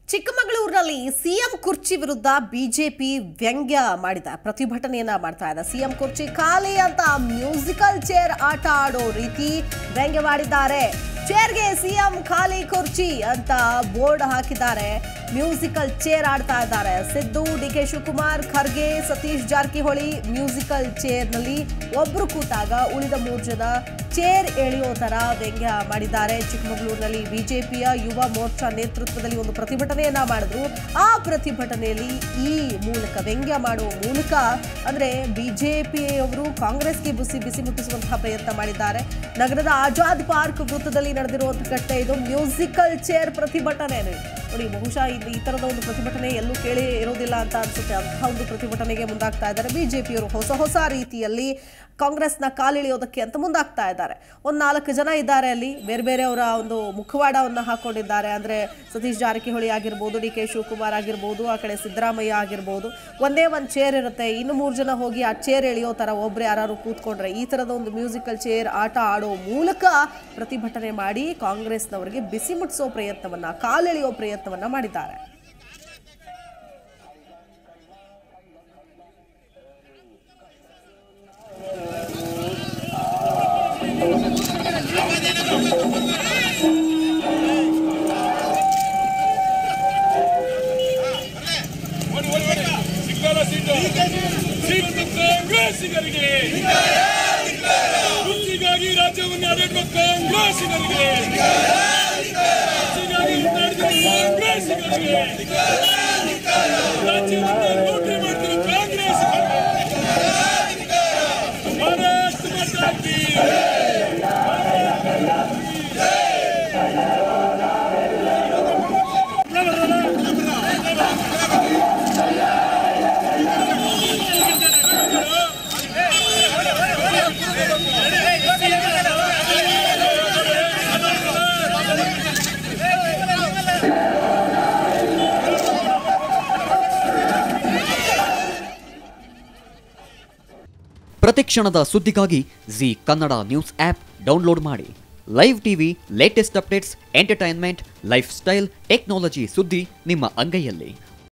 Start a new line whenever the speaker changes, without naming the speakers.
ಚಿಕ್ಕಮಗಳೂರಿನಲ್ಲಿ ಸಿಎಂ ಕುರ್ಚಿ ವಿರುದ್ಧ ಬಿಜೆಪಿ ವ್ಯಂಗ್ಯ ಮಾಡಿದ ಪ್ರತಿಭಟನೆಯನ್ನ ಮಾಡ್ತಾ ಇದೆ ಸಿಎಂ ಕುರ್ಚಿ ಖಾಲಿ ಅಂತ ಮ್ಯೂಸಿಕಲ್ ಚೇರ್ ಆಟ ಆಡೋ ರೀತಿ ವ್ಯಂಗ್ಯ ಮಾಡಿದ್ದಾರೆ ಚೇರ್ಗೆ ಸಿಎಂ ಖಾಲಿ ಕುರ್ಚಿ ಅಂತ ಬೋರ್ಡ್ ಹಾಕಿದ್ದಾರೆ ಮ್ಯೂಸಿಕಲ್ ಚೇರ್ ಆಡ್ತಾ ಇದ್ದಾರೆ ಸಿದ್ದು ಡಿ ಕೆ ಶಿವಕುಮಾರ್ ಖರ್ಗೆ ಸತೀಶ್ ಜಾರಕಿಹೊಳಿ ಮ್ಯೂಸಿಕಲ್ ಚೇರ್ನಲ್ಲಿ ಒಬ್ರು ಕೂತಾಗ ಉಳಿದ ಮೂರು ಜನ ಚೇರ್ ಎಳೆಯೋ ತರ ವ್ಯಂಗ್ಯ ಮಾಡಿದ್ದಾರೆ ಚಿಕ್ಕಮಗಳೂರಿನಲ್ಲಿ ಬಿಜೆಪಿಯ ಯುವ ಮೋರ್ಚಾ ನೇತೃತ್ವದಲ್ಲಿ ಒಂದು ಪ್ರತಿಭಟನೆಯನ್ನ ಮಾಡಿದ್ರು ಆ ಪ್ರತಿಭಟನೆಯಲ್ಲಿ ಈ ಮೂಲಕ ವ್ಯಂಗ್ಯ ಮಾಡುವ ಮೂಲಕ ಅಂದ್ರೆ ಬಿಜೆಪಿಯವರು ಕಾಂಗ್ರೆಸ್ಗೆ ಬಿಸಿ ಬಿಸಿ ಮುಟ್ಟಿಸುವಂತಹ ಪ್ರಯತ್ನ ಮಾಡಿದ್ದಾರೆ ನಗರದ ಆಜಾದ್ ಪಾರ್ಕ್ ವೃತ್ತದಲ್ಲಿ ನಡೆದಿರುವಂತಹ ಘಟನೆ ಇದು ಮ್ಯೂಸಿಕಲ್ ಚೇರ್ ಪ್ರತಿಭಟನೆ ನೋಡಿ ಬಹುಶಃ ಇದು ಈ ತರದ ಒಂದು ಪ್ರತಿಭಟನೆ ಎಲ್ಲೂ ಕೇಳಿ ಇರೋದಿಲ್ಲ ಅಂತ ಅನ್ಸುತ್ತೆ ಅಂತಹ ಒಂದು ಪ್ರತಿಭಟನೆಗೆ ಮುಂದಾಗ್ತಾ ಇದ್ದಾರೆ ಬಿಜೆಪಿಯವರು ಹೊಸ ಹೊಸ ರೀತಿಯಲ್ಲಿ ಕಾಂಗ್ರೆಸ್ನ ಕಾಲಿಳಿಯೋದಕ್ಕೆ ಅಂತ ಮುಂದಾಗ್ತಾ ಇದ್ದಾರೆ ಒಂದು ನಾಲ್ಕು ಜನ ಇದ್ದಾರೆ ಅಲ್ಲಿ ಬೇರೆ ಬೇರೆಯವರ ಒಂದು ಮುಖವಾಡವನ್ನು ಹಾಕೊಂಡಿದ್ದಾರೆ ಅಂದರೆ ಸತೀಶ್ ಜಾರಕಿಹೊಳಿ ಆಗಿರ್ಬೋದು ಡಿ ಕೆ ಶಿವಕುಮಾರ್ ಆಗಿರ್ಬೋದು ಆ ಕಡೆ ಸಿದ್ದರಾಮಯ್ಯ ಆಗಿರ್ಬೋದು ಒಂದೇ ಒಂದು ಚೇರ್ ಇರುತ್ತೆ ಇನ್ನು ಮೂರು ಜನ ಹೋಗಿ ಆ ಚೇರ್ ಎಳೆಯೋ ಥರ ಒಬ್ರು ಯಾರು ಕೂತ್ಕೊಂಡ್ರೆ ಈ ಥರದ ಒಂದು ಮ್ಯೂಸಿಕಲ್ ಚೇರ್ ಆಟ ಆಡೋ ಮೂಲಕ ಪ್ರತಿಭಟನೆ ಮಾಡಿ ಕಾಂಗ್ರೆಸ್ನವರಿಗೆ ಬಿಸಿ ಮುಟ್ಟಿಸೋ ಪ್ರಯತ್ನವನ್ನ ಕಾಲೆಳೆಯೋ ಪ್ರಯತ್ನವನ್ನ ಮಾಡಿದ್ದಾರೆ
ಸಿಗ್ತಾರ ಸೀಟು ಸಿಕ್ತು ಕಾಂಗ್ರೆಸ್ಸಿಗರಿಗೆ ರುಚಿಗಾಗಿ ರಾಜ್ಯವನ್ನು ಆಡಳಿಸುವ ಕಾಂಗ್ರೆಸ್ಸಿಗರಿಗೆ ರುಚಿಗಾಗಿ ಮಾತಾಡಿದ ಕಾಂಗ್ರೆಸ್ಸಿಗರಿಗೆ ರಾಜ್ಯವನ್ನು ಲೂಟಿ ಮಾಡ್ತಿರೋ ಕಾಂಗ್ರೆಸ್ ಮಹಾರಾಷ್ಟ್ರ ಮಾತಾಡ್ತಿ
ಪ್ರತಿಕ್ಷಣದ ಸುದ್ದಿಗಾಗಿ Zee Kannada news app download ಮಾಡಿ live TV latest updates entertainment lifestyle technology ಸುದ್ದಿ ನಿಮ್ಮ ಅಂಗೈಯಲ್ಲಿ